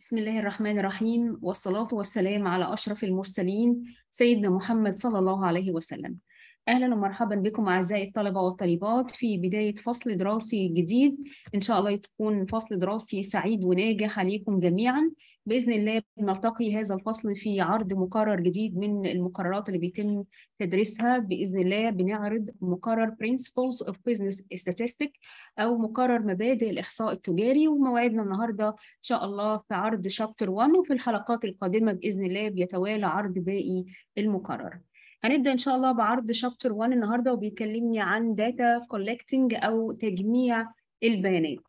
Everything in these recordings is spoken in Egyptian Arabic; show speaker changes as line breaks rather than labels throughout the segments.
بسم الله الرحمن الرحيم والصلاة والسلام على أشرف المرسلين سيدنا محمد صلى الله عليه وسلم أهلا ومرحبا بكم أعزائي الطلبة والطالبات في بداية فصل دراسي جديد إن شاء الله يكون فصل دراسي سعيد وناجح عليكم جميعا بإذن الله نلتقي هذا الفصل في عرض مقرر جديد من المقررات اللي بيتم تدريسها بإذن الله بنعرض مقرر Principles of Business Statistics أو مقرر مبادئ الإحصاء التجاري وموعدنا النهاردة إن شاء الله في عرض شابتر 1 وفي الحلقات القادمة بإذن الله بيتوالى عرض باقي المقرر. هنبدأ إن شاء الله بعرض شابتر 1 النهاردة وبيكلمني عن داتا كولكتنج أو تجميع البيانات.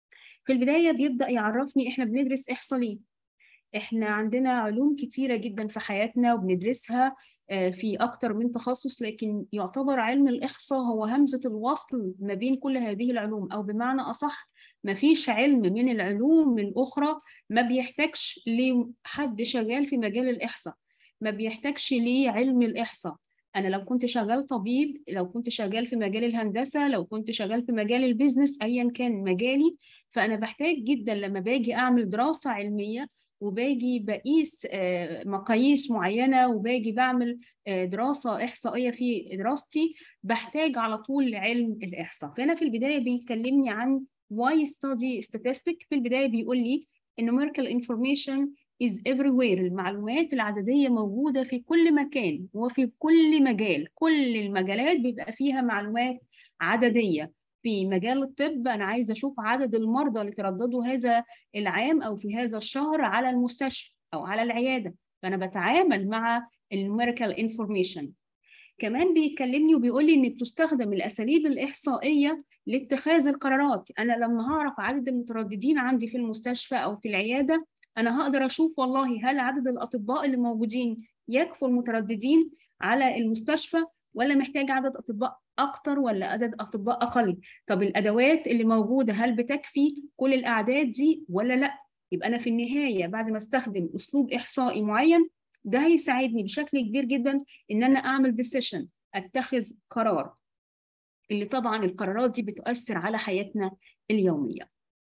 في البداية بيبدأ يعرفني إحنا بندرس إحصاء ليه؟ إحنا عندنا علوم كتيرة جدا في حياتنا وبندرسها في أكتر من تخصص لكن يعتبر علم الإحصاء هو همزة الوصل ما بين كل هذه العلوم أو بمعنى أصح ما فيش علم من العلوم الأخرى ما بيحتاجش لحد شغال في مجال الإحصاء ما بيحتاجش ليه علم الإحصاء أنا لو كنت شغال طبيب لو كنت شغال في مجال الهندسة لو كنت شغال في مجال البيزنس أيا كان مجالي فأنا بحتاج جدا لما باجي أعمل دراسة علمية وباجي بقيس مقاييس معينة وباجي بعمل دراسة إحصائية في دراستي بحتاج على طول علم الإحصاء فأنا في البداية بيكلمني عن why study statistics في البداية بيقول لي numerical information is everywhere المعلومات العددية موجودة في كل مكان وفي كل مجال كل المجالات بيبقى فيها معلومات عددية في مجال الطب أنا عايزة أشوف عدد المرضى اللي ترددوا هذا العام أو في هذا الشهر على المستشفى أو على العيادة فأنا بتعامل مع النوميريكال انفورميشن كمان بيكلمني وبيقول لي ان بتستخدم الاساليب الاحصائيه لاتخاذ القرارات انا لما هعرف عدد المترددين عندي في المستشفى او في العياده انا هقدر اشوف والله هل عدد الاطباء اللي موجودين يكفوا المترددين على المستشفى ولا محتاج عدد اطباء اكتر ولا عدد اطباء اقل طب الادوات اللي موجوده هل بتكفي كل الاعداد دي ولا لا يبقى انا في النهايه بعد ما استخدم اسلوب احصائي معين ده هيساعدني بشكل كبير جدا ان انا اعمل ديسيشن اتخذ قرار اللي طبعا القرارات دي بتؤثر على حياتنا اليوميه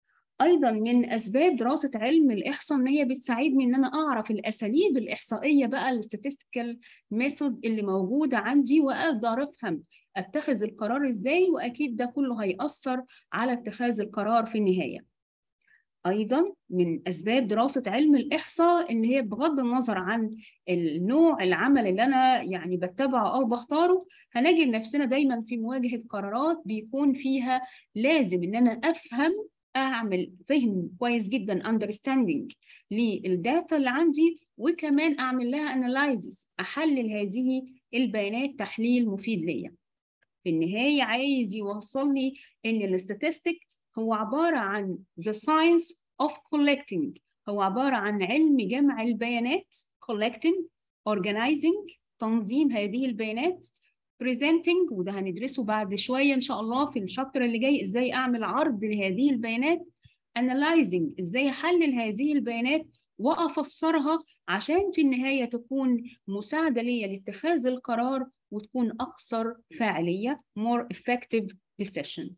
ايضا من اسباب دراسه علم الاحصاء ان هي بتساعدني ان انا اعرف الاساليب الاحصائيه بقى الستاتستيكال ميثود اللي موجوده عندي واقدر افهم اتخذ القرار ازاي واكيد ده كله هيأثر على اتخاذ القرار في النهايه ايضا من اسباب دراسه علم الاحصاء ان هي بغض النظر عن النوع العمل اللي انا يعني بتبعه او بختاره هنجد نفسنا دايما في مواجهه قرارات بيكون فيها لازم ان انا افهم اعمل فهم كويس جدا understanding للداتا اللي عندي وكمان اعمل لها analysis احلل هذه البيانات تحليل مفيد ليا في النهايه عايز يوصل لي ان الاستاتستيك هو عباره عن the science of collecting هو عباره عن علم جمع البيانات collecting organizing تنظيم هذه البيانات presenting وده هندرسه بعد شويه ان شاء الله في الشابتر اللي جاي ازاي اعمل عرض لهذه البيانات analyzing ازاي احلل هذه البيانات وافسرها عشان في النهايه تكون مساعده ليا لاتخاذ القرار وتكون اكثر فاعليه more effective decision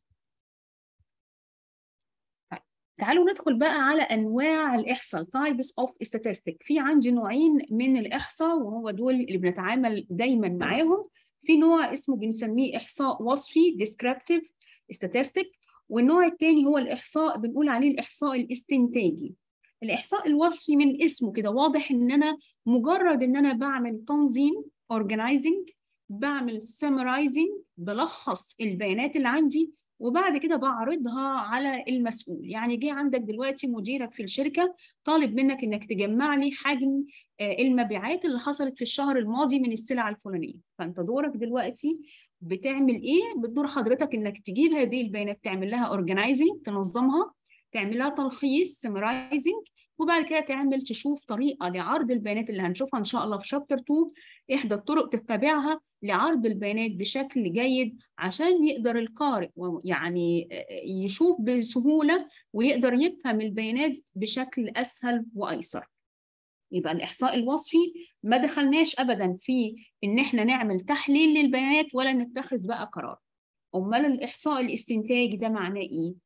تعالوا ندخل بقى على انواع الاحصاء types of statistics في عندي نوعين من الاحصاء وهو دول اللي بنتعامل دايما معاهم في نوع اسمه بنسميه احصاء وصفي descriptive statistic والنوع الثاني هو الاحصاء بنقول عليه الاحصاء الاستنتاجي الاحصاء الوصفي من اسمه كده واضح ان انا مجرد ان انا بعمل تنظيم organizing بعمل summarizing بلخص البيانات اللي عندي وبعد كده بعرضها على المسؤول يعني جه عندك دلوقتي مديرك في الشركة طالب منك انك تجمع لي حجم المبيعات اللي حصلت في الشهر الماضي من السلع الفلانية فانت دورك دلوقتي بتعمل ايه بتدور حضرتك انك تجيب هذه البيانات تعمل لها organizing تنظمها تعمل لها تلخيص summarizing وبعد كده تعمل تشوف طريقه لعرض البيانات اللي هنشوفها ان شاء الله في شابتر 2 احدى الطرق تتبعها لعرض البيانات بشكل جيد عشان يقدر القارئ يعني يشوف بسهوله ويقدر يفهم البيانات بشكل اسهل وايسر. يبقى الاحصاء الوصفي ما دخلناش ابدا في ان احنا نعمل تحليل للبيانات ولا نتخذ بقى قرار. امال الاحصاء الاستنتاجي ده معناه ايه؟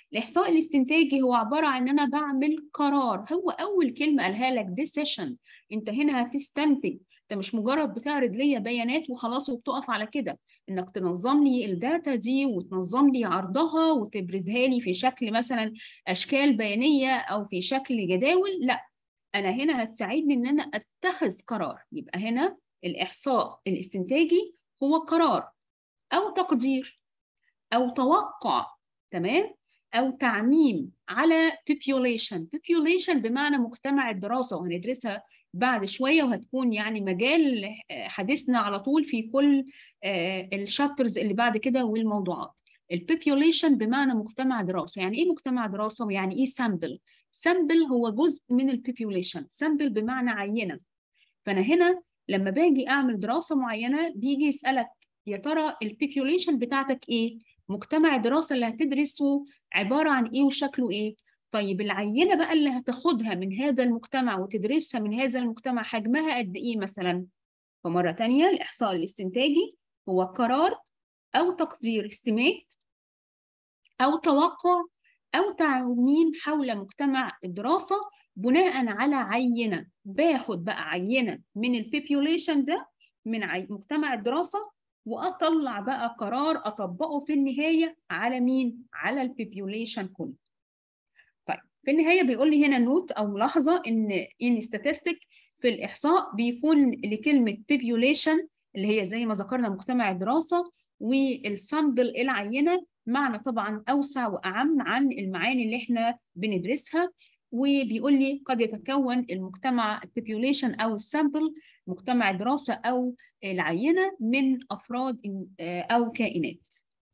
الاحصاء الاستنتاجي هو عباره عن ان انا بعمل قرار هو اول كلمه قالها لك decision انت هنا هتستنتج انت مش مجرد بتعرض لي بيانات وخلاص وبتقف على كده انك تنظم لي الداتا دي وتنظم لي عرضها وتبرزها لي في شكل مثلا اشكال بيانيه او في شكل جداول لا انا هنا هتساعدني ان انا اتخذ قرار يبقى هنا الاحصاء الاستنتاجي هو قرار او تقدير او توقع تمام او تعميم على population population بمعنى مجتمع الدراسه وهندرسها بعد شويه وهتكون يعني مجال حديثنا على طول في كل الشابترز اللي بعد كده والموضوعات البوبيوليشن بمعنى مجتمع دراسه يعني ايه مجتمع دراسه ويعني ايه سامبل سامبل هو جزء من البوبيوليشن سامبل بمعنى عينه فانا هنا لما باجي اعمل دراسه معينه بيجي يسالك يا ترى البوبيوليشن بتاعتك ايه مجتمع الدراسه اللي هتدرسه عباره عن ايه وشكله ايه طيب العينه بقى اللي هتاخدها من هذا المجتمع وتدرسها من هذا المجتمع حجمها قد ايه مثلا فمره ثانيه الاحصاء الاستنتاجي هو قرار او تقدير استيميت او توقع او تعميم حول مجتمع الدراسه بناء على عينه باخد بقى عينه من البوبيوليشن ده من مجتمع الدراسه واطلع بقى قرار اطبقه في النهايه على مين على البوبيوليشن كله طيب في النهايه بيقول لي هنا نوت او ملاحظه ان ان ستاتستيك في الاحصاء بيكون لكلمه population اللي هي زي ما ذكرنا مجتمع الدراسه والسامبل العينه معنى طبعا اوسع واعم عن المعاني اللي احنا بندرسها وبيقول لي قد يتكون المجتمع population او السامبل مجتمع الدراسه او العينه من افراد او كائنات.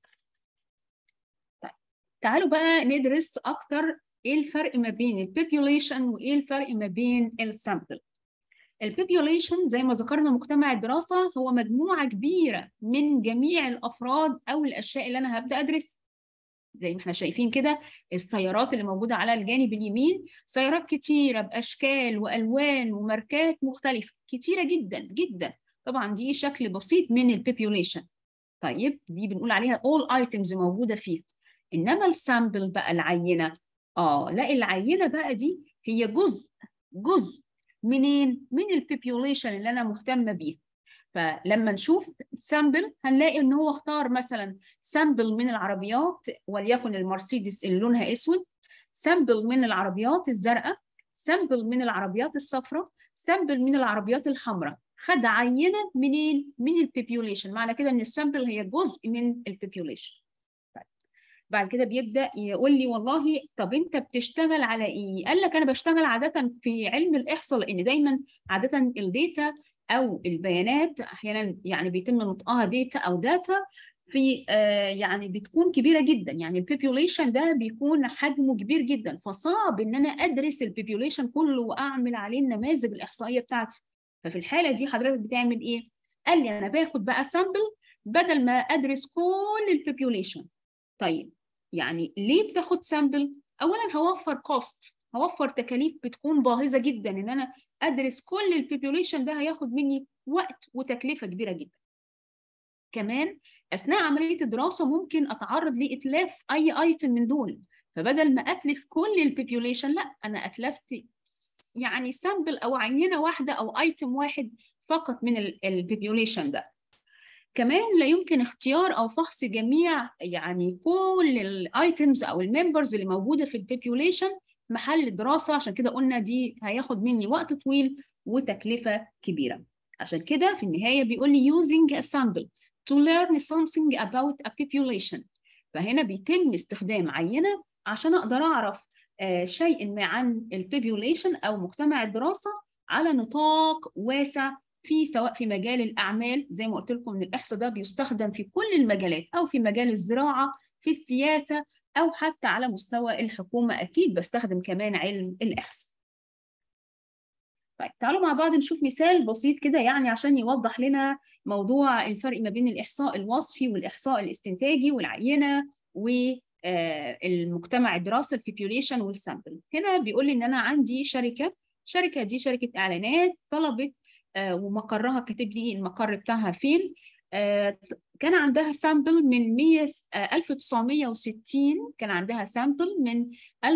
طيب تعالوا بقى ندرس اكتر ايه الفرق ما بين البوبيوليشن وايه الفرق ما بين السامبل. البوبيوليشن زي ما ذكرنا مجتمع الدراسه هو مجموعه كبيره من جميع الافراد او الاشياء اللي انا هبدا ادرسها. زي ما احنا شايفين كده السيارات اللي موجوده على الجانب اليمين سيارات كتيره باشكال والوان وماركات مختلفه كتيره جدا جدا طبعا دي شكل بسيط من البوبيوليشن طيب دي بنقول عليها all items موجوده فيها انما السامبل بقى العينه اه لا العينه بقى دي هي جزء جزء منين من البوبيوليشن اللي انا مهتمه بيه فلما نشوف سامبل هنلاقي ان هو اختار مثلا سامبل من العربيات وليكن المرسيدس اللي لونها اسود سامبل من العربيات الزرقاء سامبل من العربيات الصفراء سامبل من العربيات الحمراء خد عينه منين من البوبيوليشن معنى كده ان السامبل هي جزء من البوبيوليشن طيب. بعد كده بيبدا يقول لي والله طب انت بتشتغل على ايه قال لك انا بشتغل عاده في علم الاحصاء لان دايما عاده الداتا او البيانات احيانا يعني بيتم نطقها داتا او داتا في آه يعني بتكون كبيره جدا يعني البوبيوليشن ده بيكون حجمه كبير جدا فصعب ان انا ادرس البوبيوليشن كله واعمل عليه النماذج الاحصائيه بتاعتي ففي الحاله دي حضرتك بتعمل ايه قال لي انا باخد بقى سامبل بدل ما ادرس كل البوبيوليشن طيب يعني ليه بتاخد سامبل اولا هوفر كوست هوفر تكاليف بتكون باهظه جدا ان انا ادرس كل البوبيوليشن ده هياخد مني وقت وتكلفه كبيره جدا كمان اثناء عمليه الدراسه ممكن اتعرض لاتلاف اي ايتم من دول فبدل ما اتلف كل البوبيوليشن لا انا اتلفت يعني سامبل او عينه واحده او ايتم واحد فقط من البوبيوليشن ده كمان لا يمكن اختيار او فحص جميع يعني كل الايتمز او الممبرز اللي موجوده في البوبيوليشن محل الدراسه عشان كده قلنا دي هياخد مني وقت طويل وتكلفه كبيره عشان كده في النهايه بيقول لي using a sample to learn something about a population فهنا بيتم استخدام عينه عشان اقدر اعرف آه شيء ما عن البوبيوليشن او مجتمع الدراسه على نطاق واسع في سواء في مجال الاعمال زي ما قلت لكم ان الاحصاء ده بيستخدم في كل المجالات او في مجال الزراعه في السياسه او حتى على مستوى الحكومه اكيد بستخدم كمان علم الاحصاء. طيب تعالوا مع بعض نشوف مثال بسيط كده يعني عشان يوضح لنا موضوع الفرق ما بين الاحصاء الوصفي والاحصاء الاستنتاجي والعينه والمجتمع الدراسه البوبيوليشن والسامبل. هنا بيقول لي ان انا عندي شركه شركه دي شركه اعلانات طلبت ومقرها كاتب لي المقر بتاعها فين كان عندها سامبل من 100 1960 كان عندها سامبل من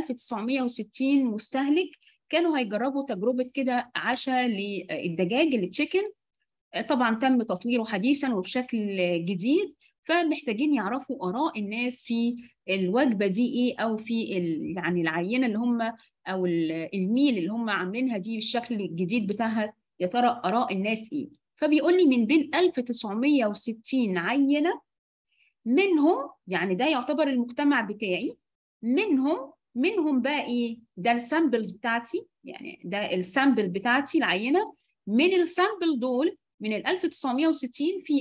1960 مستهلك كانوا هيجربوا تجربه كده عشاء للدجاج التشيكن طبعا تم تطويره حديثا وبشكل جديد فمحتاجين يعرفوا اراء الناس في الوجبه دي ايه او في يعني العينه اللي هم او الميل اللي هم عاملينها دي بالشكل الجديد بتاعها يا ترى اراء الناس ايه فبيقول لي من بين 1960 عينه منهم يعني ده يعتبر المجتمع بتاعي منهم منهم بقى ايه ده السامبلز بتاعتي يعني ده السامبل بتاعتي العينه من السامبل دول من ال 1960 في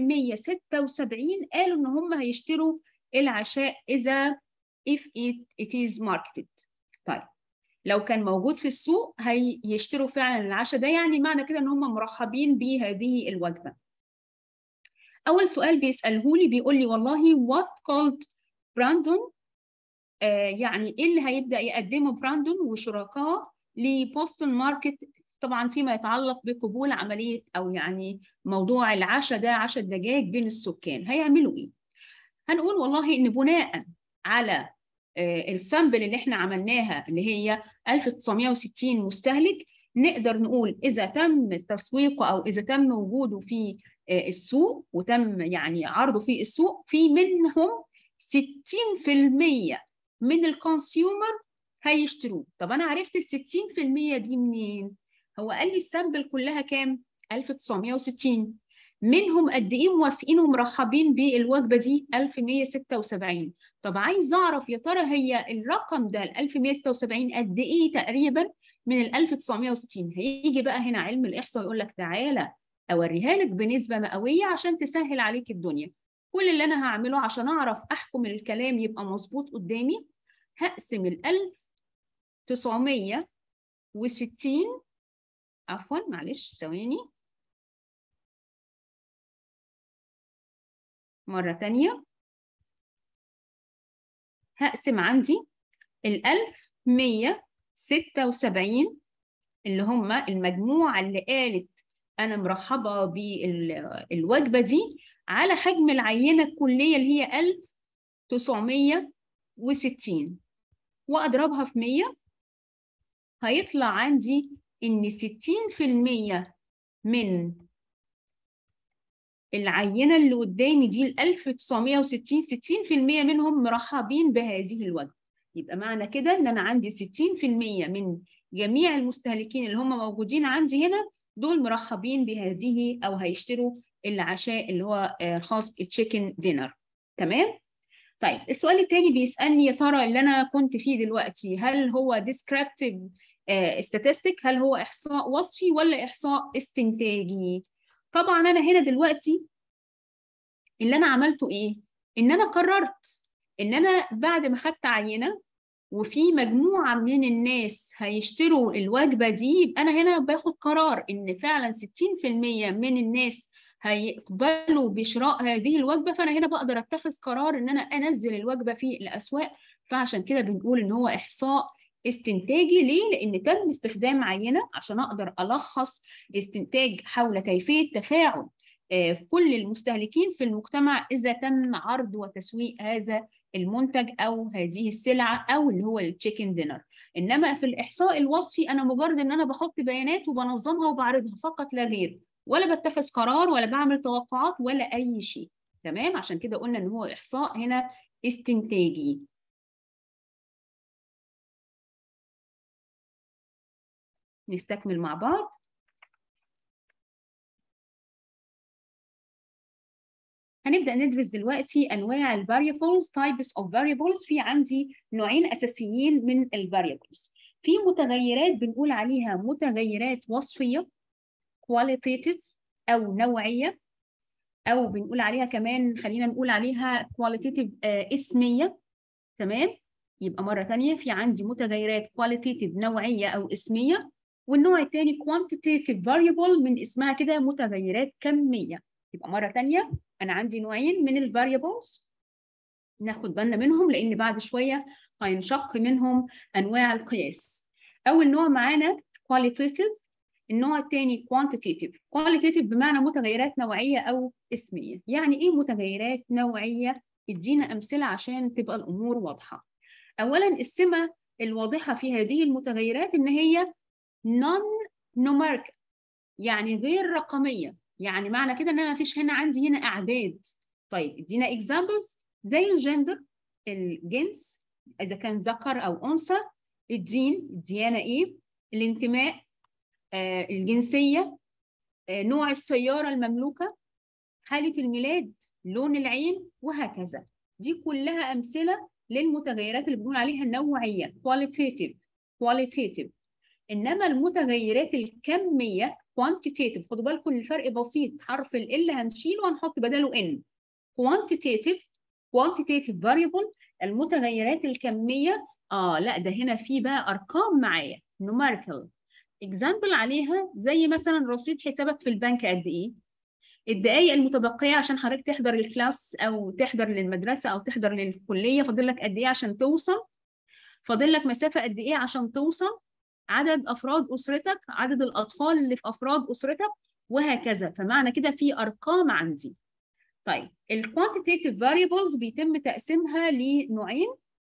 1176 قالوا ان هم هيشتروا العشاء اذا if it, it is marketed طيب لو كان موجود في السوق هيشتروا فعلا العشاء ده يعني معنى كده ان هم مرحبين بهذه الوجبه اول سؤال بيساله لي بيقول لي والله what called براندون آه يعني ايه اللي هيبدا يقدمه براندون وشركاء لبوستون ماركت طبعا فيما يتعلق بقبول عمليه او يعني موضوع العشاء ده عشاء الدجاج بين السكان هيعملوا ايه؟ هنقول والله ان بناء على السامبل اللي احنا عملناها اللي هي 1960 مستهلك نقدر نقول اذا تم تسويقه او اذا تم وجوده في السوق وتم يعني عرضه في السوق في منهم 60% من الكونسيومر هيشتروه طب انا عرفت ال 60% دي منين هو قال لي السامبل كلها كام 1960 منهم قد ايه موافقين ومرحبين بالوجبه دي 1176 طب عايز اعرف يا ترى هي الرقم ده ال 1176 قد ايه تقريبا من ال 1960 هيجي بقى هنا علم الاحصاء يقول لك تعالى اوريها لك بنسبه مئويه عشان تسهل عليك الدنيا كل اللي انا هعمله عشان اعرف احكم الكلام يبقى مظبوط قدامي هقسم ال 1960 عفوا معلش ثواني مرة تانية هقسم عندي ال 1176 اللي هم المجموعة اللي قالت أنا مرحبة بالوجبة دي على حجم العينة الكلية اللي هي 1960 وأضربها في 100 هيطلع عندي إن 60% من العينة اللي قدامي دي ال 1960 60% منهم مرحبين بهذه الوجبة يبقى معنى كده ان انا عندي 60% من جميع المستهلكين اللي هم موجودين عندي هنا دول مرحبين بهذه او هيشتروا العشاء اللي هو خاص بالتشيكن دينر تمام طيب السؤال الثاني بيسالني يا ترى اللي انا كنت فيه دلوقتي هل هو descriptive statistic هل هو احصاء وصفي ولا احصاء استنتاجي طبعا انا هنا دلوقتي اللي انا عملته ايه ان انا قررت ان انا بعد ما خدت عينه وفي مجموعه من الناس هيشتروا الوجبه دي يبقى انا هنا باخد قرار ان فعلا 60% من الناس هيقبلوا بشراء هذه الوجبه فانا هنا بقدر اتخذ قرار ان انا انزل الوجبه في الاسواق فعشان كده بنقول ان هو احصاء استنتاجي ليه؟ لأن تم استخدام عينة عشان أقدر ألخص استنتاج حول كيفية تفاعل كل المستهلكين في المجتمع إذا تم عرض وتسويق هذا المنتج أو هذه السلعة أو اللي هو التشيكن دينر إنما في الإحصاء الوصفي أنا مجرد إن أنا بحط بيانات وبنظمها وبعرضها فقط لا غير ولا بتخذ قرار ولا بعمل توقعات ولا أي شيء تمام عشان كده قلنا إن هو إحصاء هنا استنتاجي نستكمل مع بعض هنبدأ ندرس دلوقتي أنواع ال variables types of variables في عندي نوعين أساسيين من ال variables في متغيرات بنقول عليها متغيرات وصفية qualitative أو نوعية أو بنقول عليها كمان خلينا نقول عليها qualitative آه اسمية تمام يبقى مرة تانية في عندي متغيرات qualitative نوعية أو اسمية والنوع الثاني quantitative variable من اسمها كده متغيرات كمية يبقى مرة تانية أنا عندي نوعين من ال variables ناخد بالنا منهم لأن بعد شوية هينشق منهم أنواع القياس أول نوع معانا qualitative النوع الثاني quantitative qualitative بمعنى متغيرات نوعيه او اسميه يعني ايه متغيرات نوعيه ادينا امثله عشان تبقى الامور واضحه اولا السمه الواضحه في هذه المتغيرات ان هي non numerical يعني غير رقميه يعني معنى كده ان انا مفيش هنا عندي هنا اعداد طيب ادينا examples زي الجندر الجنس اذا كان ذكر او انثى الدين الديانه ايه الانتماء آه الجنسيه آه نوع السياره المملوكه حاله الميلاد لون العين وهكذا دي كلها امثله للمتغيرات اللي بنقول عليها نوعيه qualitative qualitative انما المتغيرات الكميه quantitative خدوا بالكم الفرق بسيط حرف ال L هنشيله وهنحط بداله n quantitative quantitative variable المتغيرات الكميه اه لا ده هنا في بقى ارقام معايا numerical example عليها زي مثلا رصيد حسابك في البنك قد ايه الدقائق المتبقيه عشان حضرتك تحضر الكلاس او تحضر للمدرسه او تحضر للكليه فاضل لك قد ايه عشان توصل فاضل لك مسافه قد ايه عشان توصل عدد افراد اسرتك عدد الاطفال اللي في افراد اسرتك وهكذا فمعنى كده في ارقام عندي طيب الكوانتيتيف فاريبلز بيتم تقسيمها لنوعين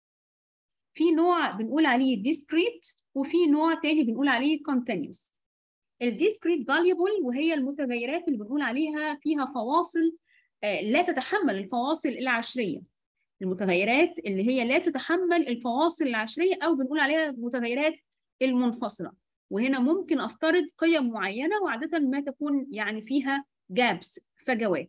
في نوع بنقول عليه discrete وفي نوع تاني بنقول عليه continuous الديسكريت فاليبل وهي المتغيرات اللي بنقول عليها فيها فواصل لا تتحمل الفواصل العشريه المتغيرات اللي هي لا تتحمل الفواصل العشريه او بنقول عليها متغيرات المنفصله وهنا ممكن افترض قيم معينه وعاده ما تكون يعني فيها جابس فجوات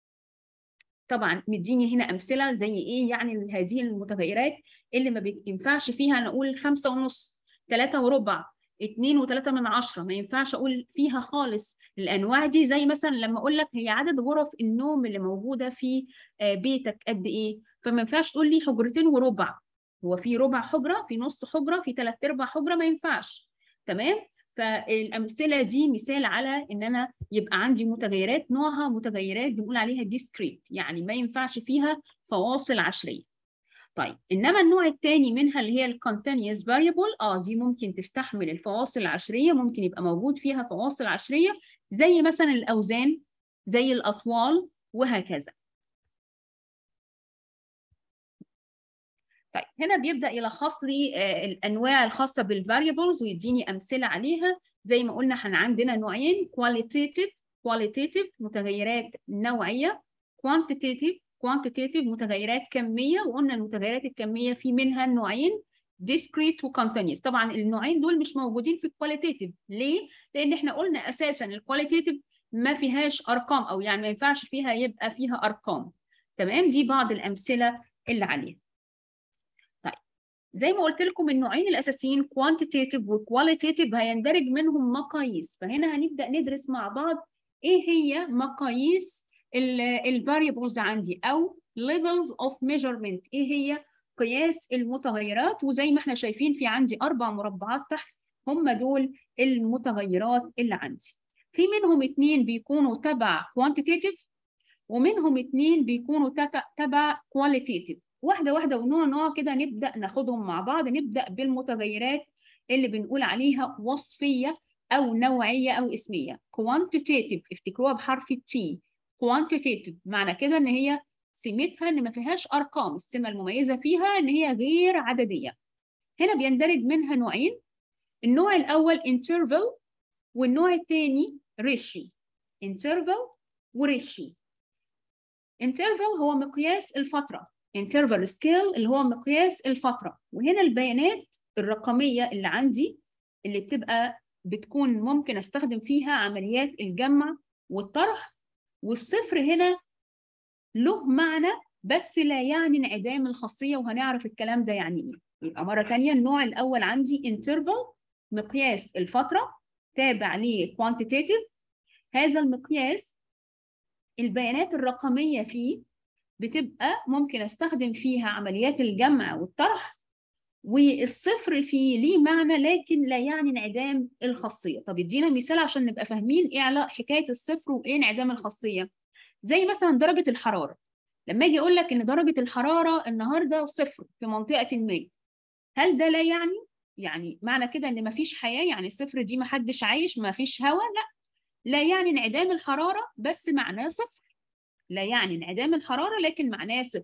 طبعا مديني هنا امثله زي ايه يعني هذه المتغيرات اللي ما بينفعش فيها نقول خمسة ونص ثلاثة وربع اتنين وتلاتة من عشرة ما ينفعش أقول فيها خالص الأنواع دي زي مثلا لما أقول لك هي عدد غرف النوم اللي موجودة في بيتك قد إيه فما ينفعش تقول لي حجرتين وربع هو في ربع حجرة في نص حجرة في تلات أرباع حجرة ما ينفعش تمام فالأمثلة دي مثال على إن أنا يبقى عندي متغيرات نوعها متغيرات بنقول عليها discrete يعني ما ينفعش فيها فواصل عشرية طيب انما النوع الثاني منها اللي هي الكونتينيوس فاريبل اه دي ممكن تستحمل الفواصل العشريه ممكن يبقى موجود فيها فواصل عشريه زي مثلا الاوزان زي الاطوال وهكذا طيب هنا بيبدا يلخص لي آه الانواع الخاصه بالفاريبلز ويديني امثله عليها زي ما قلنا احنا عندنا نوعين qualitative qualitative متغيرات نوعيه quantitative quantitative متغيرات كميه وقلنا المتغيرات الكميه في منها نوعين discrete و continuous طبعا النوعين دول مش موجودين في الكواليتيتيف ليه؟ لان احنا قلنا اساسا الكواليتيتيف ما فيهاش ارقام او يعني ما ينفعش فيها يبقى فيها ارقام تمام دي بعض الامثله اللي عليها طيب زي ما قلت لكم النوعين الاساسيين quantitative و qualitative هيندرج منهم مقاييس فهنا هنبدا ندرس مع بعض ايه هي مقاييس الفاريبلز عندي او levels of measurement ايه هي قياس المتغيرات وزي ما احنا شايفين في عندي اربع مربعات تحت هم دول المتغيرات اللي عندي في منهم اثنين بيكونوا تبع quantitative ومنهم اثنين بيكونوا تبع qualitative واحده واحده ونوع نوع كده نبدا ناخدهم مع بعض نبدا بالمتغيرات اللي بنقول عليها وصفيه او نوعيه او اسميه quantitative افتكروها بحرف التي quantitative معنى كده ان هي سمتها ان ما فيهاش ارقام السمه المميزه فيها ان هي غير عدديه هنا بيندرج منها نوعين النوع الاول interval والنوع الثاني ratio interval وريشيو interval هو مقياس الفتره interval scale اللي هو مقياس الفتره وهنا البيانات الرقميه اللي عندي اللي بتبقى بتكون ممكن استخدم فيها عمليات الجمع والطرح والصفر هنا له معنى بس لا يعني انعدام الخاصيه وهنعرف الكلام ده يعني ايه يبقى مره ثانيه النوع الاول عندي interval مقياس الفتره تابع ل quantitative هذا المقياس البيانات الرقميه فيه بتبقى ممكن استخدم فيها عمليات الجمع والطرح والصفر فيه ليه معنى لكن لا يعني انعدام الخاصيه طب ادينا مثال عشان نبقى فاهمين ايه علاقه حكايه الصفر وايه انعدام الخاصيه زي مثلا درجه الحراره لما اجي اقول لك ان درجه الحراره النهارده صفر في منطقه ما هل ده لا يعني يعني معنى كده ان مفيش حياه يعني صفر دي محدش عايش مفيش هواء لا لا يعني انعدام الحراره بس معناه صفر لا يعني انعدام الحراره لكن معناه صفر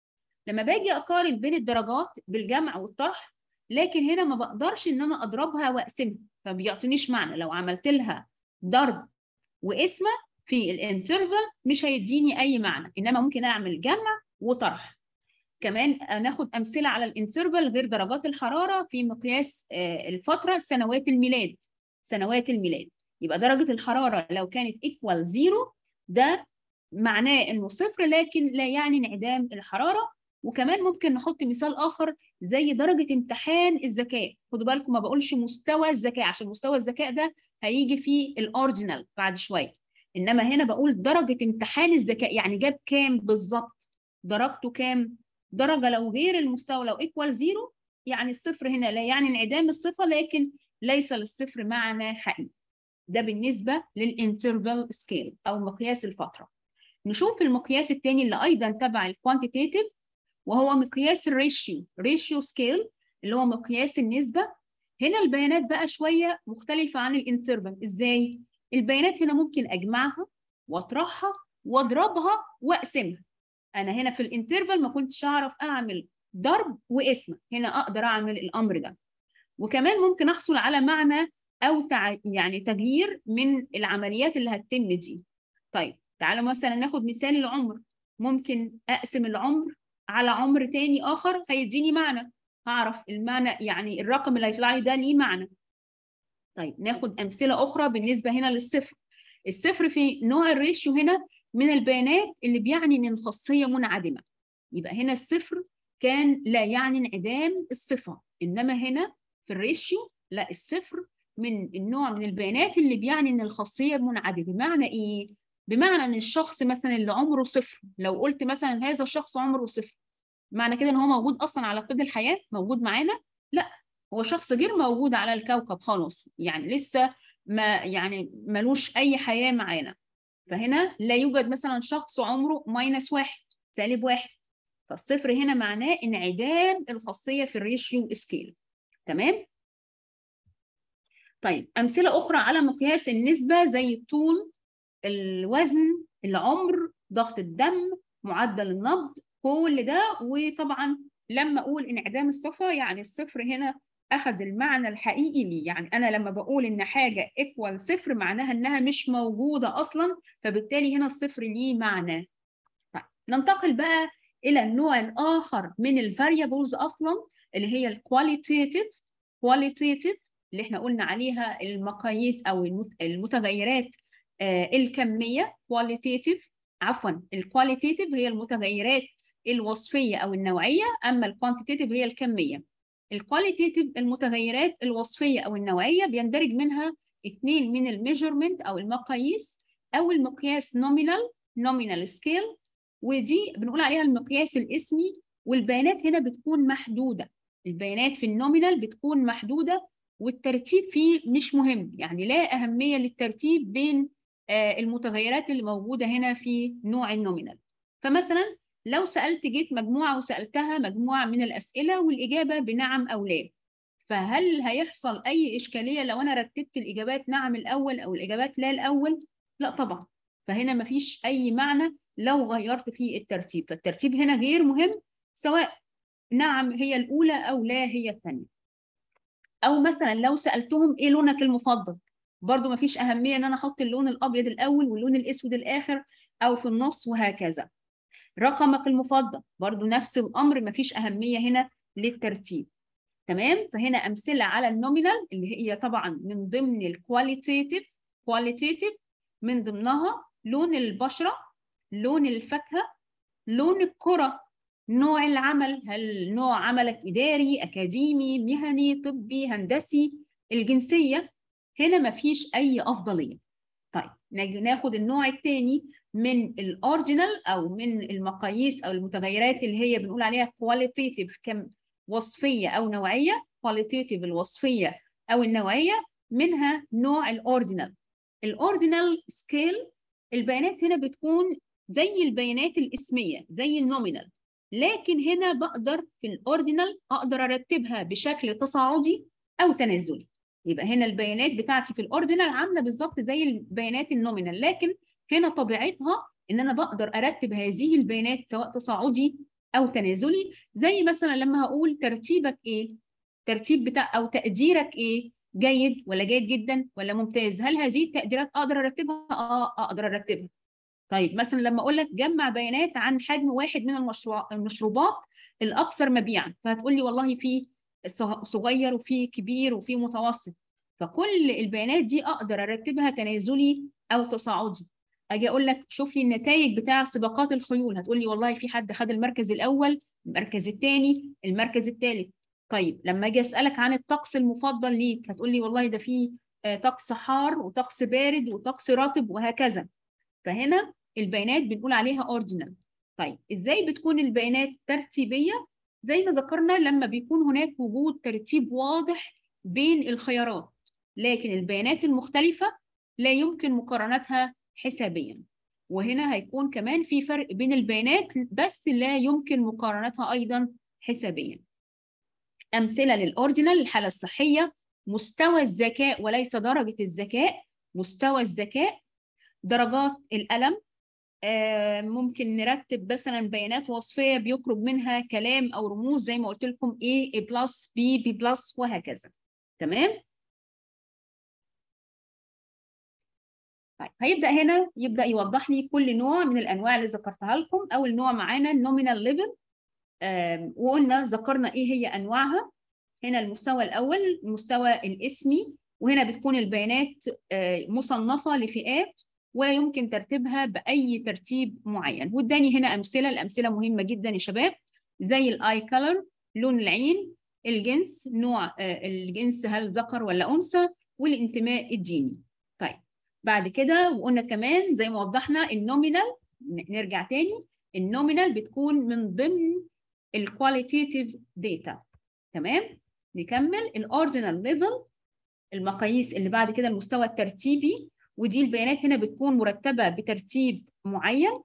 لما باجي اقارن بين الدرجات بالجمع والطرح لكن هنا ما بقدرش ان انا اضربها واقسمها فبيعطينيش معنى لو عملت لها ضرب وقسمه في الانترفال مش هيديني اي معنى انما ممكن اعمل جمع وطرح كمان ناخد امثله على الانترفال غير درجات الحراره في مقياس الفتره سنوات الميلاد سنوات الميلاد يبقى درجه الحراره لو كانت ايكوال زيرو ده معناه انه صفر لكن لا يعني انعدام الحراره وكمان ممكن نحط مثال اخر زي درجه امتحان الذكاء خدوا بالكم ما بقولش مستوى الذكاء عشان مستوى الذكاء ده هيجي في الاوريجينال بعد شويه انما هنا بقول درجه امتحان الذكاء يعني جاب كام بالظبط درجته كام درجه لو غير المستوى لو ايكوال زيرو يعني الصفر هنا لا يعني انعدام الصفه لكن ليس للصفر معنى حقيقي ده بالنسبه للانترفال سكيل او مقياس الفتره نشوف المقياس الثاني اللي ايضا تبع الكوانتيتيف وهو مقياس الريشيو ريشيو سكيل اللي هو مقياس النسبه هنا البيانات بقى شويه مختلفه عن الانترفال ازاي البيانات هنا ممكن اجمعها واطرحها واضربها واقسمها انا هنا في الانترفال ما كنتش اعرف اعمل ضرب وقسمه هنا اقدر اعمل الامر ده وكمان ممكن احصل على معنى او تع... يعني تغيير من العمليات اللي هتتم دي طيب تعالوا مثلا ناخد مثال العمر ممكن اقسم العمر على عمر تاني اخر هيديني معنى هعرف المعنى يعني الرقم اللي هيطلع لي ده ليه معنى طيب ناخد امثله اخرى بالنسبه هنا للصفر الصفر في نوع الريشيو هنا من البيانات اللي بيعني ان الخاصيه منعدمه يبقى هنا الصفر كان لا يعني انعدام الصفه انما هنا في الريشيو لا الصفر من النوع من البيانات اللي بيعني ان الخاصيه منعدمه بمعنى ايه بمعنى ان الشخص مثلا اللي عمره صفر لو قلت مثلا هذا الشخص عمره صفر معنى كده ان هو موجود اصلا على قيد الحياه موجود معانا لا هو شخص غير موجود على الكوكب خالص يعني لسه ما يعني ملوش اي حياه معانا فهنا لا يوجد مثلا شخص عمره ماينس واحد سالب واحد فالصفر هنا معناه انعدام الخاصيه في الريشيو سكيل تمام طيب امثله اخرى على مقياس النسبه زي الطول الوزن العمر ضغط الدم معدل النبض كل ده وطبعا لما اقول انعدام الصفه يعني الصفر هنا اخذ المعنى الحقيقي ليه يعني انا لما بقول ان حاجه ايكوال صفر معناها انها مش موجوده اصلا فبالتالي هنا الصفر ليه معنى طيب ننتقل بقى الى النوع الاخر من الفاريبلز اصلا اللي هي الكواليتيتيف كواليتيتيف اللي احنا قلنا عليها المقاييس او المتغيرات آه الكميه كواليتيتيف عفوا الكواليتيتيف هي المتغيرات الوصفيه او النوعيه اما الكوانتيتيف هي الكميه الكواليتيتيف المتغيرات الوصفيه او النوعيه بيندرج منها اثنين من الميجرمنت او المقاييس او المقياس نومينال نومينال سكيل ودي بنقول عليها المقياس الاسمي والبيانات هنا بتكون محدوده البيانات في النومينال بتكون محدوده والترتيب فيه مش مهم يعني لا اهميه للترتيب بين المتغيرات اللي موجوده هنا في نوع النومينال فمثلا لو سالت جيت مجموعه وسالتها مجموعه من الاسئله والاجابه بنعم او لا فهل هيحصل اي اشكاليه لو انا رتبت الاجابات نعم الاول او الاجابات لا الاول لا طبعا فهنا مفيش اي معنى لو غيرت في الترتيب فالترتيب هنا غير مهم سواء نعم هي الاولى او لا هي الثانيه او مثلا لو سالتهم ايه لونك المفضل برضو مفيش اهميه ان انا احط اللون الابيض الاول واللون الاسود الاخر او في النص وهكذا رقمك المفضل برضو نفس الامر مفيش اهميه هنا للترتيب تمام فهنا امثله على النومينال اللي هي طبعا من ضمن الكواليتيتيف كواليتيتيف من ضمنها لون البشره لون الفاكهه لون الكره نوع العمل هل نوع عملك اداري اكاديمي مهني طبي هندسي الجنسيه هنا مفيش اي افضليه طيب ناخد النوع الثاني من الاوريجينال او من المقاييس او المتغيرات اللي هي بنقول عليها كواليتيتيف كم وصفيه او نوعيه كواليتيتيف الوصفيه او النوعيه منها نوع الاوردينال الاوردينال سكيل البيانات هنا بتكون زي البيانات الاسميه زي النومينال لكن هنا بقدر في الاوردينال اقدر ارتبها بشكل تصاعدي او تنازلي يبقى هنا البيانات بتاعتي في الاوردينال عامله بالظبط زي البيانات النومينال لكن هنا طبيعتها ان انا بقدر ارتب هذه البيانات سواء تصاعدي او تنازلي زي مثلا لما هقول ترتيبك ايه ترتيب بتاع او تقديرك ايه جيد ولا جيد جدا ولا ممتاز هل هذه التقديرات اقدر ارتبها اه اقدر ارتبها طيب مثلا لما اقول لك جمع بيانات عن حجم واحد من المشروع المشروبات الاكثر مبيعا فهتقول لي والله في صغير وفي كبير وفي متوسط فكل البيانات دي اقدر ارتبها تنازلي او تصاعدي اجي اقول لك شوف لي النتائج بتاع سباقات الخيول هتقول لي والله في حد خد المركز الاول المركز الثاني المركز الثالث طيب لما اجي اسالك عن الطقس المفضل ليك هتقول لي والله ده في طقس حار وطقس بارد وطقس رطب وهكذا فهنا البيانات بنقول عليها اوردينال طيب ازاي بتكون البيانات ترتيبيه زي ما ذكرنا لما بيكون هناك وجود ترتيب واضح بين الخيارات لكن البيانات المختلفه لا يمكن مقارنتها حسابيا وهنا هيكون كمان في فرق بين البيانات بس لا يمكن مقارنتها ايضا حسابيا امثله للاوردينال الحاله الصحيه مستوى الذكاء وليس درجه الذكاء مستوى الذكاء درجات الالم آه ممكن نرتب مثلا بيانات وصفيه بيخرج منها كلام او رموز زي ما قلت لكم A A بلس B B بلس وهكذا تمام طيب هيبدا هنا يبدا يوضح لي كل نوع من الانواع اللي ذكرتها لكم اول نوع معانا النومينال ليفل آه وقلنا ذكرنا ايه هي انواعها هنا المستوى الاول المستوى الاسمي وهنا بتكون البيانات آه مصنفه لفئات ولا يمكن ترتيبها باي ترتيب معين واداني هنا امثله الامثله مهمه جدا يا شباب زي الاي كلر لون العين الجنس نوع آه الجنس هل ذكر ولا انثى والانتماء الديني طيب بعد كده وقلنا كمان زي ما وضحنا النومينال نرجع تاني النومينال بتكون من ضمن الكواليتيتيف داتا تمام نكمل الاوردينال ليفل المقاييس اللي بعد كده المستوى الترتيبي ودي البيانات هنا بتكون مرتبه بترتيب معين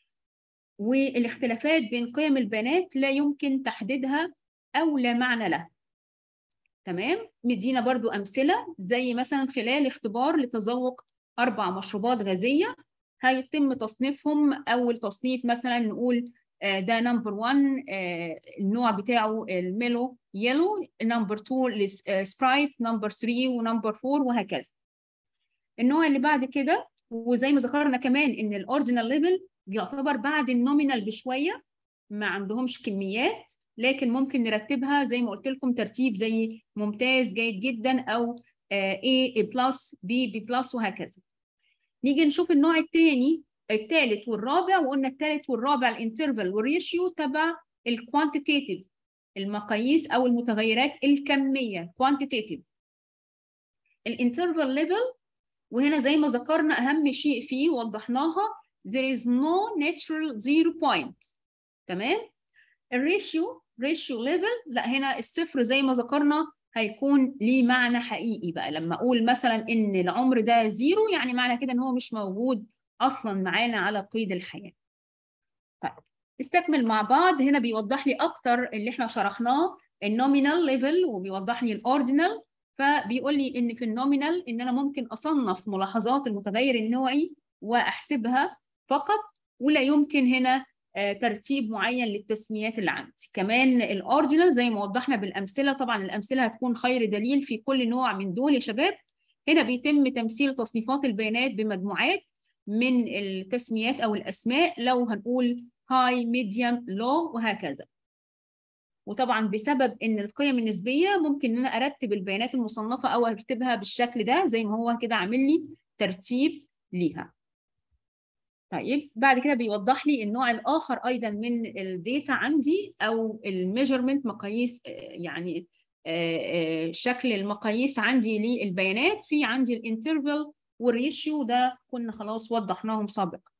والاختلافات بين قيم البيانات لا يمكن تحديدها او لا معنى لها تمام مدينا برضو امثله زي مثلا خلال اختبار لتذوق اربع مشروبات غازيه هيتم تصنيفهم اول تصنيف مثلا نقول ده نمبر 1 النوع بتاعه الميلو يلو نمبر 2 سبرايت نمبر 3 ونمبر 4 وهكذا النوع اللي بعد كده وزي ما ذكرنا كمان ان الاوردينال ليفل بيعتبر بعد النومينال بشويه ما عندهمش كميات لكن ممكن نرتبها زي ما قلت لكم ترتيب زي ممتاز جيد جدا او A A بلس B B بلس وهكذا نيجي نشوف النوع الثاني الثالث والرابع وقلنا الثالث والرابع الانترفال والريشيو تبع الكوانتيتيف المقاييس او المتغيرات الكميه كوانتيتيف الانترفال ليفل وهنا زي ما ذكرنا اهم شيء فيه وضحناها there is no natural zero point تمام الريشيو ريشيو ليفل لا هنا الصفر زي ما ذكرنا هيكون ليه معنى حقيقي بقى لما اقول مثلا ان العمر ده زيرو يعني معنى كده ان هو مش موجود اصلا معانا على قيد الحياه طيب استكمل مع بعض هنا بيوضح لي اكتر اللي احنا شرحناه النومينال ليفل وبيوضح لي الاوردينال فبيقول لي ان في النومينال ان انا ممكن اصنف ملاحظات المتغير النوعي واحسبها فقط ولا يمكن هنا ترتيب معين للتسميات اللي عندي كمان الاوردينال زي ما وضحنا بالامثله طبعا الامثله هتكون خير دليل في كل نوع من دول يا شباب هنا بيتم تمثيل تصنيفات البيانات بمجموعات من التسميات او الاسماء لو هنقول هاي ميديوم لو وهكذا وطبعا بسبب ان القيم النسبيه ممكن ان انا ارتب البيانات المصنفه او ارتبها بالشكل ده زي ما هو كده عامل لي ترتيب ليها طيب بعد كده بيوضح لي النوع الاخر ايضا من الداتا عندي او الميجرمنت مقاييس يعني شكل المقاييس عندي للبيانات في عندي الانترفال والريشيو ده كنا خلاص وضحناهم سابقا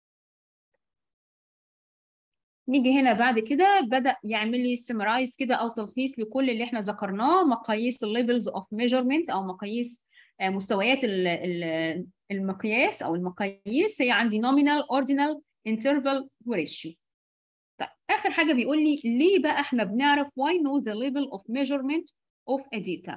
نيجي هنا بعد كده بدأ يعمل لي سمرايز كده أو تلخيص لكل اللي احنا ذكرناه مقاييس الليفلز اوف ميجرمنت أو مقاييس مستويات المقياس أو المقاييس هي عندي nominal ordinal interval وريشيو طيب آخر حاجة بيقول لي ليه بقى احنا بنعرف why know the level of measurement of a data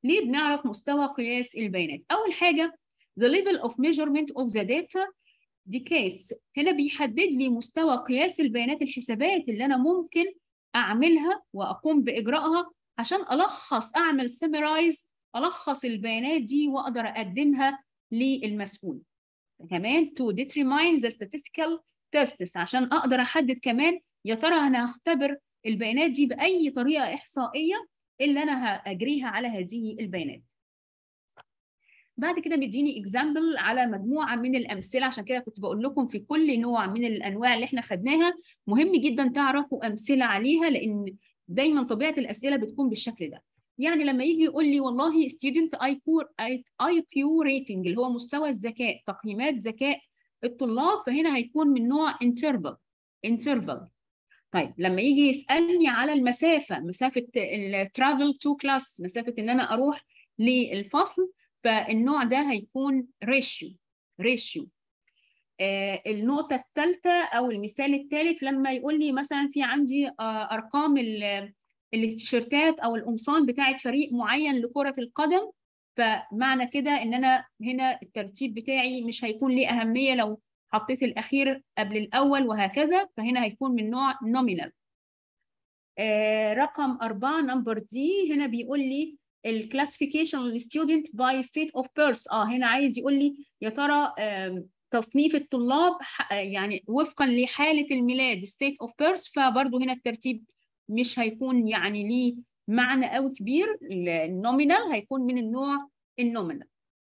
ليه بنعرف مستوى قياس البيانات اول حاجه the level of measurement of the data dictates هنا بيحدد لي مستوى قياس البيانات الحسابات اللي انا ممكن اعملها واقوم باجرائها عشان الخص اعمل summarize الخص البيانات دي واقدر اقدمها للمسؤول كمان to determine the statistical tests عشان اقدر احدد كمان يا ترى انا هختبر البيانات دي باي طريقه احصائيه اللي انا هاجريها على هذه البيانات بعد كده مديني اكزامبل على مجموعه من الامثله عشان كده كنت بقول لكم في كل نوع من الانواع اللي احنا خدناها مهم جدا تعرفوا امثله عليها لان دايما طبيعه الاسئله بتكون بالشكل ده يعني لما يجي يقول لي والله ستودنت اي اي كيو ريتنج اللي هو مستوى الذكاء تقييمات ذكاء الطلاب فهنا هيكون من نوع انترفال انترفال طيب لما يجي يسالني على المسافه مسافه الترافل تو كلاس مسافه ان انا اروح للفصل فالنوع ده هيكون ريشيو ريشيو آه النقطة الثالثة أو المثال الثالث لما يقول لي مثلا في عندي آه أرقام التيشيرتات أو القمصان بتاعة فريق معين لكرة القدم فمعنى كده إن أنا هنا الترتيب بتاعي مش هيكون ليه أهمية لو حطيت الأخير قبل الأول وهكذا فهنا هيكون من نوع nominal آه رقم أربعة نمبر دي هنا بيقول لي الكلاسيفيكيشن للستودنت باي ستيت اوف بيرث اه هنا عايز يقول لي يا ترى تصنيف الطلاب يعني وفقا لحاله الميلاد ستيت اوف بيرث فبرضه هنا الترتيب مش هيكون يعني ليه معنى قوي كبير النومينال هيكون من النوع النومينال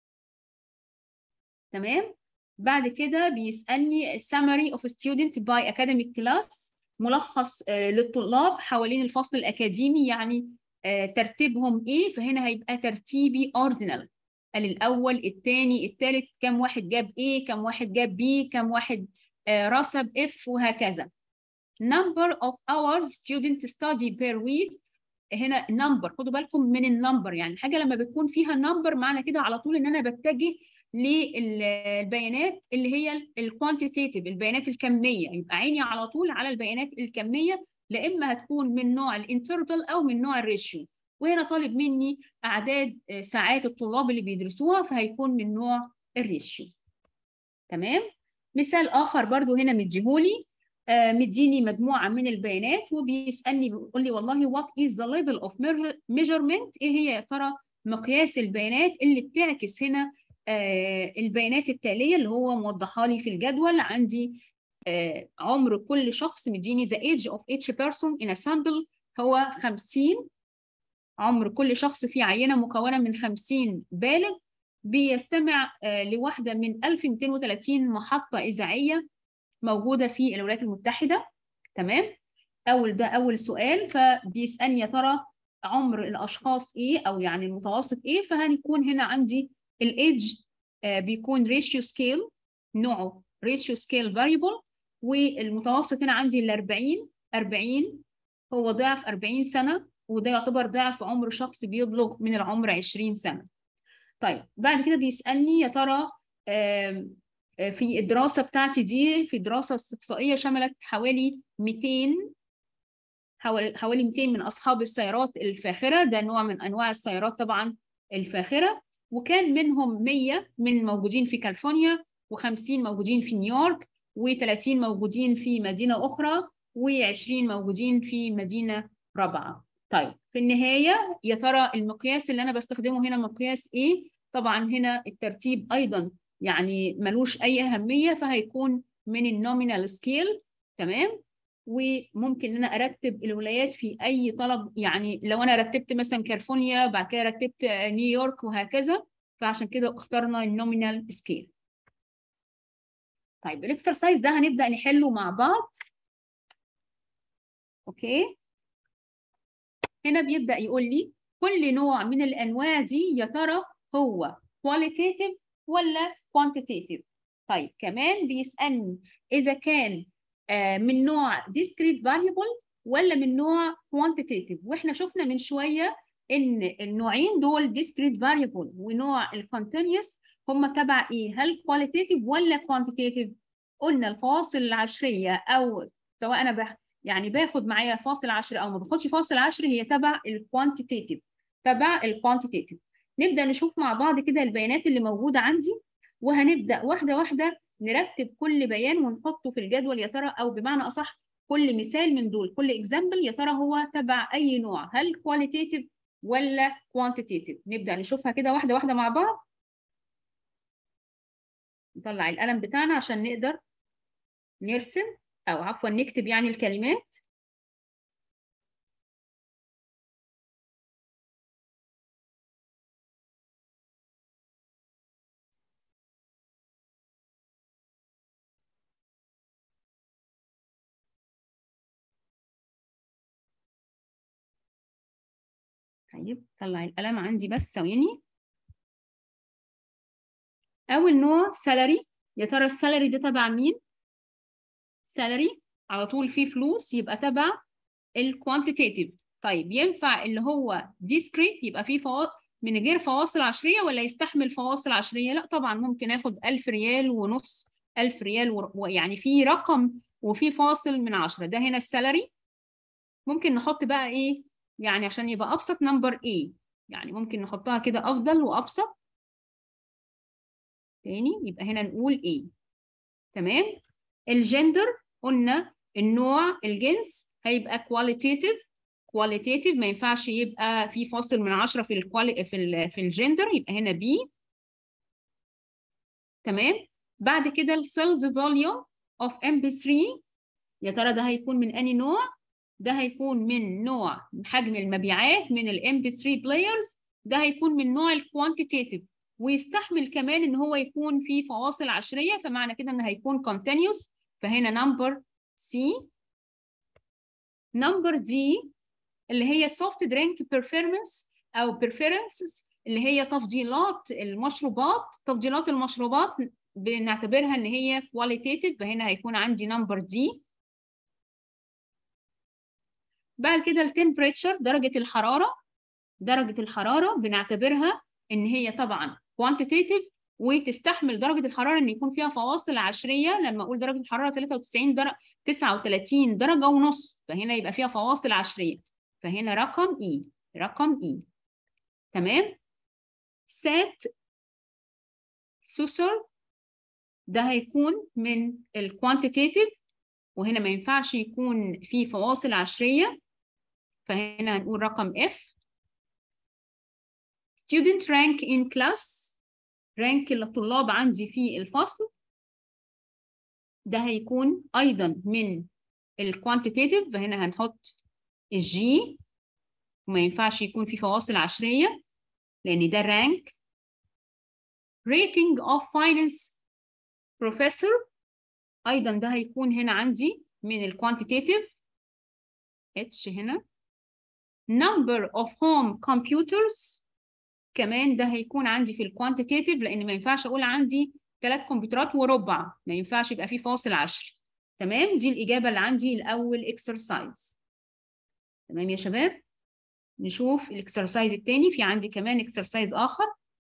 تمام بعد كده بيسالني summary of student by academic class ملخص للطلاب حوالين الفصل الاكاديمي يعني ترتيبهم ايه فهنا هيبقى ترتيبي اوردينال قال الاول الثاني الثالث كم واحد جاب ايه كم واحد جاب بي كم واحد رسب اف وهكذا number of hours student study per week هنا number خدوا بالكم من النمبر يعني الحاجه لما بتكون فيها نمبر معنى كده على طول ان انا بتجه للبيانات اللي هي الكوانتيتيف البيانات الكميه يبقى عيني على طول على البيانات الكميه لا اما هتكون من نوع الانترفال او من نوع الريشيو وهنا طالب مني اعداد ساعات الطلاب اللي بيدرسوها فهيكون من نوع الريشيو تمام مثال اخر برضو هنا مديهولي آه مديني مجموعه من البيانات وبيسالني بيقول لي والله what is the level of measurement ايه هي يا ترى مقياس البيانات اللي بتعكس هنا آه البيانات التاليه اللي هو موضحها لي في الجدول عندي آه عمر كل شخص مديني the age of each person in a sample هو 50 عمر كل شخص في عينة مكونة من 50 بالغ بيستمع آه لواحدة من 1230 محطة إذاعية موجودة في الولايات المتحدة تمام أول ده أول سؤال فبيسألني يا ترى عمر الأشخاص إيه أو يعني المتوسط إيه فهنكون هنا عندي الإيدج آه بيكون ريشيو سكيل نوعه ريشيو سكيل فاريبل والمتوسط هنا عندي ال 40 40 هو ضعف 40 سنه وده يعتبر ضعف عمر شخص بيبلغ من العمر 20 سنه. طيب بعد كده بيسالني يا ترى في الدراسه بتاعتي دي في دراسه استقصائيه شملت حوالي 200 حوالي 200 من اصحاب السيارات الفاخره ده نوع من انواع السيارات طبعا الفاخره وكان منهم 100 من موجودين في كاليفورنيا و50 موجودين في نيويورك و30 موجودين في مدينة أخرى و20 موجودين في مدينة رابعة. طيب في النهاية يا ترى المقياس اللي أنا بستخدمه هنا مقياس إيه؟ طبعا هنا الترتيب أيضا يعني ملوش أي أهمية فهيكون من النومينال سكيل تمام؟ وممكن ان انا ارتب الولايات في اي طلب يعني لو انا رتبت مثلا كاليفورنيا بعد كده رتبت نيويورك وهكذا فعشان كده اخترنا النومينال سكيل طيب الاكسرسايز ده هنبدا نحله مع بعض اوكي هنا بيبدا يقول لي كل نوع من الانواع دي يا ترى هو qualitative ولا quantitative طيب كمان بيسالني اذا كان من نوع discrete variable ولا من نوع quantitative واحنا شفنا من شويه ان النوعين دول discrete variable ونوع الكونتينيوس هم تبع ايه هل qualitative ولا quantitative قلنا الفواصل العشريه او سواء انا بح يعني باخد معايا فاصل عشري او ما باخدش فاصل عشري هي تبع الكوانتيتيف تبع الكوانتيتيف نبدا نشوف مع بعض كده البيانات اللي موجوده عندي وهنبدا واحده واحده نرتب كل بيان ونحطه في الجدول يا ترى او بمعنى اصح كل مثال من دول كل اكزامبل يا ترى هو تبع اي نوع هل كواليتيتيف ولا كوانتيتيف نبدا نشوفها كده واحده واحده مع بعض نطلع القلم بتاعنا عشان نقدر نرسم او عفوا نكتب يعني الكلمات طيب طلع القلم عندي بس ثواني اول نوع سالري يا ترى السالري ده تبع مين سالري على طول فيه فلوس يبقى تبع الكوانتيتيف طيب ينفع اللي هو ديسكريت يبقى فيه فوا... من غير فواصل عشريه ولا يستحمل فواصل عشريه لا طبعا ممكن اخد 1000 ريال ونص 1000 ريال و... ويعني في رقم وفي فاصل من 10 ده هنا السالري ممكن نحط بقى ايه يعني عشان يبقى ابسط نمبر A يعني ممكن نحطها كده افضل وابسط تاني يبقى هنا نقول A تمام الجندر قلنا النوع الجنس هيبقى كواليتيتيف كواليتيتيف ما ينفعش يبقى في فاصل من 10 في الكوالي في ال في الجندر يبقى هنا B تمام بعد كده السيلز فوليوم اوف ام بي 3 يا ترى ده هيكون من انهي نوع ده هيكون من نوع حجم المبيعات من الام بي 3 بلايرز ده هيكون من نوع الكوانتيتيف ويستحمل كمان ان هو يكون فيه فواصل عشريه فمعنى كده ان هيكون continuous فهنا نمبر سي نمبر دي اللي هي سوفت درينك بيرفورمانس او بيرفيرنسز اللي هي تفضيلات المشروبات تفضيلات المشروبات بنعتبرها ان هي كواليتيتيف فهنا هيكون عندي نمبر دي بعد كده التمبريتشر درجة الحرارة درجة الحرارة بنعتبرها إن هي طبعا quantitative وتستحمل درجة الحرارة إن يكون فيها فواصل عشرية لما أقول درجة الحرارة 93 درجة 39 درجة ونص فهنا يبقى فيها فواصل عشرية فهنا رقم E رقم E تمام سات سوسر ده هيكون من الكوانتيتيف وهنا ما ينفعش يكون في فواصل عشرية فهنا هنقول رقم F student rank in class rank الطلاب عندي في الفصل ده هيكون أيضا من الكوانتيتيف فهنا هنحط الجي وما ينفعش يكون في فواصل عشرية لأن ده rank rating of finance professor أيضا ده هيكون هنا عندي من الكوانتيتيف H هنا number of home computers كمان ده هيكون عندي في الكوانتيتيف لان ما ينفعش اقول عندي ثلاث كمبيوترات وربع ما ينفعش يبقى فيه فاصل 10 تمام دي الاجابه اللي عندي الاول اكسرسايز تمام يا شباب نشوف الاكسرسايز الثاني في عندي كمان اكسرسايز اخر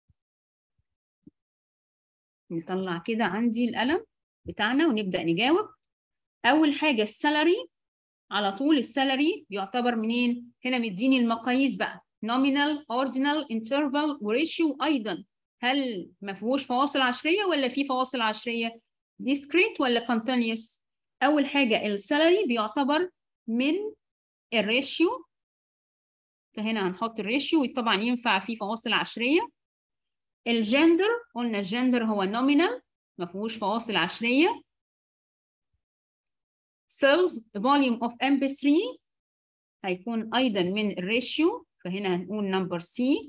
نطلع كده عندي القلم بتاعنا ونبدا نجاوب اول حاجه السالري على طول السالري بيعتبر منين هنا مديني المقاييس بقى nominal ordinal interval وريشيو ايضا هل ما فيهوش فواصل عشريه ولا في فواصل عشريه discrete ولا continuous اول حاجه السالري بيعتبر من الريشيو فهنا هنحط الريشيو طبعا ينفع فيه فواصل عشريه الجندر قلنا الجندر هو nominal ما فيهوش فواصل عشريه cells volume of MP3 هيكون ايضا من الريشيو فهنا هنقول نمبر سي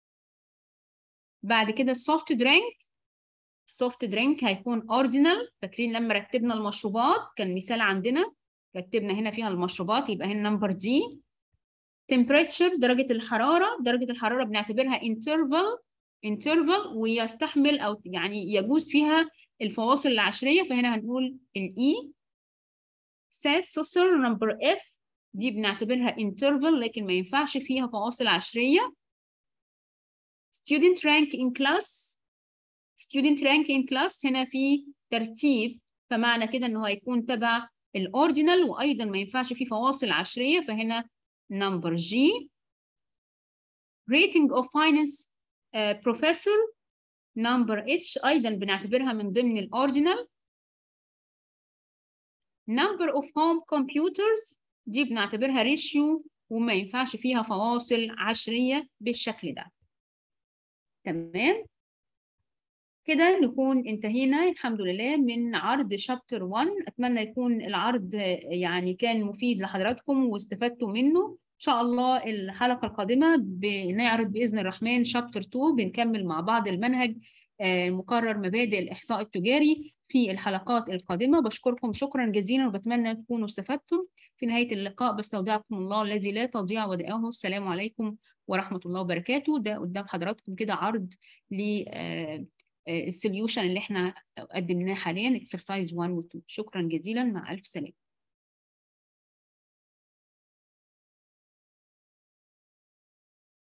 بعد كده السوفت درينك السوفت درينك هيكون اوردينال فاكرين لما رتبنا المشروبات كان مثال عندنا رتبنا هنا فيها المشروبات يبقى هنا نمبر دي temperature درجة الحرارة درجة الحرارة بنعتبرها interval interval ويستحمل أو يعني يجوز فيها الفواصل العشرية فهنا هنقول الإي سات سوسر نمبر اف دي بنعتبرها interval لكن ما ينفعش فيها فواصل عشرية student rank in class student rank in class هنا في ترتيب فمعنى كده انه هيكون تبع الاوردينال وايضا ما ينفعش فيه فواصل عشرية فهنا number G rating of finance uh, professor number H أيضا بنعتبرها من ضمن الأوريجينال number of home computers دي بنعتبرها ريشيو وما ينفعش فيها فواصل عشرية بالشكل ده تمام كده نكون انتهينا الحمد لله من عرض شابتر 1 اتمنى يكون العرض يعني كان مفيد لحضراتكم واستفدتوا منه ان شاء الله الحلقه القادمه بنعرض باذن الرحمن شابتر 2 بنكمل مع بعض المنهج مقرر مبادئ الاحصاء التجاري في الحلقات القادمه بشكركم شكرا جزيلا وبتمنى تكونوا استفدتم في نهايه اللقاء بستودعكم الله الذي لا تضيع ودائعه السلام عليكم ورحمه الله وبركاته ده قدام حضراتكم كده عرض ل السوليوشن اللي احنا قدمناه حاليا exercise 1 و 2 شكرا جزيلا مع الف سلامه